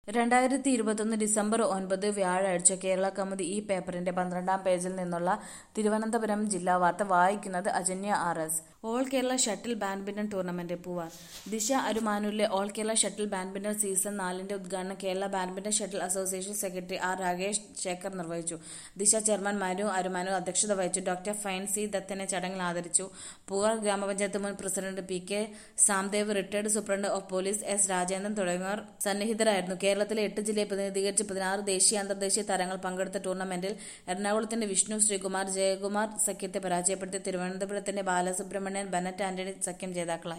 രണ്ടായിരത്തി ഇരുപത്തൊന്ന് ഡിസംബർ ഒൻപത് വ്യാഴാഴ്ച കേരള കൗമുദി ഈ പേപ്പറിന്റെ പന്ത്രണ്ടാം പേജിൽ നിന്നുള്ള തിരുവനന്തപുരം ജില്ലാ വാർത്ത വായിക്കുന്നത് Ajanya R S all Kerala shuttle badminton tournament Poovar Disha അരുമാനൂരിലെ all Kerala shuttle badminton season നാലിന്റെ ഉദ്ഘാടനം Kerala badminton shuttle association secretary R Rakesh Shekhar നിർവഹിച്ചു ദിശ ചെയർമാൻ മനു അരുമാനൂർ അധ്യക്ഷത വഹിച്ചു ഡോക്ടർ ഫൈൻ സി ദത്തനെ ചടങ്ങിൽ ആദരിച്ചു പൂവാർ ഗ്രാമപഞ്ചായത്ത് മുൻ president P K Samdev retired superintendent of police S Rajendran തുടങ്ങിയവർ സന്നിഹിതരായിരുന്നു കേരളത്തിലെ എട്ട് ജില്ലയെ പ്രതിനിധീകരിച്ച് പതിനാറ് ദേശീയ അന്തർദേശീയ താരങ്ങൾ പങ്കെടുത്ത ടൂർണമെന്റിൽ എറണാകുളത്തിന്റെ വിഷ്ണു ശ്രീകുമാർ ജയകുമാർ സഖ്യത്തെ പരാജയപ്പെടുത്തി തിരുവനന്തപുരത്തിന്റെ ബാലസുബ്രഹ്മണ്യൻ ബെനറ്റ് ആന്റണി സഖ്യം ജേതാക്കളായി